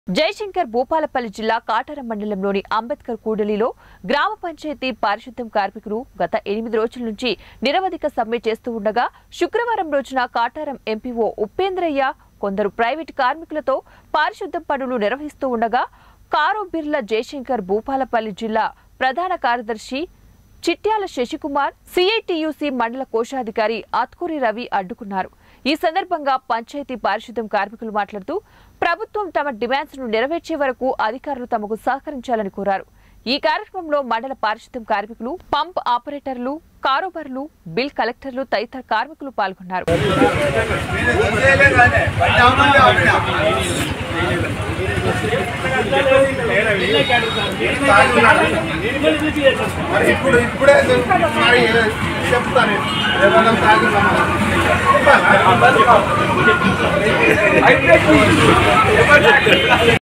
జయశంకర్ భూపాలపల్లి జిల్లా కాటారం మండలంలోని అంబేద్కర్ కూడలిలో గ్రామ పంచాయతీ పారిశుద్ధ్యం కార్మికులు గత ఎనిమిది రోజుల నుంచి నిరవధిక సమ్మె చేస్తూ ఉండగా శుక్రవారం రోజున కాటారం ఎంపీఓ ఉపేంద్రయ్య కొందరు ప్రైవేటు కార్మికులతో పారిశుద్ధ్యం పనులు నిర్వహిస్తూ ఉండగా కారో బిర్లా జయశంకర్ భూపాలపల్లి జిల్లా ప్రధాన కార్యదర్శి చిట్యాల శశికుమార్ సిఐటియుసి మండల కోశాధికారి ఆత్కూరి రవి అడ్డుకున్నారు ఈ సందర్భంగా పంచాయతీ పారిశుద్ధ్యం కార్మికులు మాట్లాడుతూ ప్రభుత్వం తమ డిమాండ్స్ ను నెరవేర్చే వరకు అధికారులు తమకు సహకరించాలని కోరారు ఈ కార్యక్రమంలో మండల పారిశుద్ధ్యం కార్మికులు పంప్ ఆపరేటర్లు కారోబార్లు బిల్ కలెక్టర్లు తదితర కార్మికులు పాల్గొన్నారు మరి ఇప్పుడు ఇప్పుడే మరి చెప్తాను ఏమన్నా తాగుతామా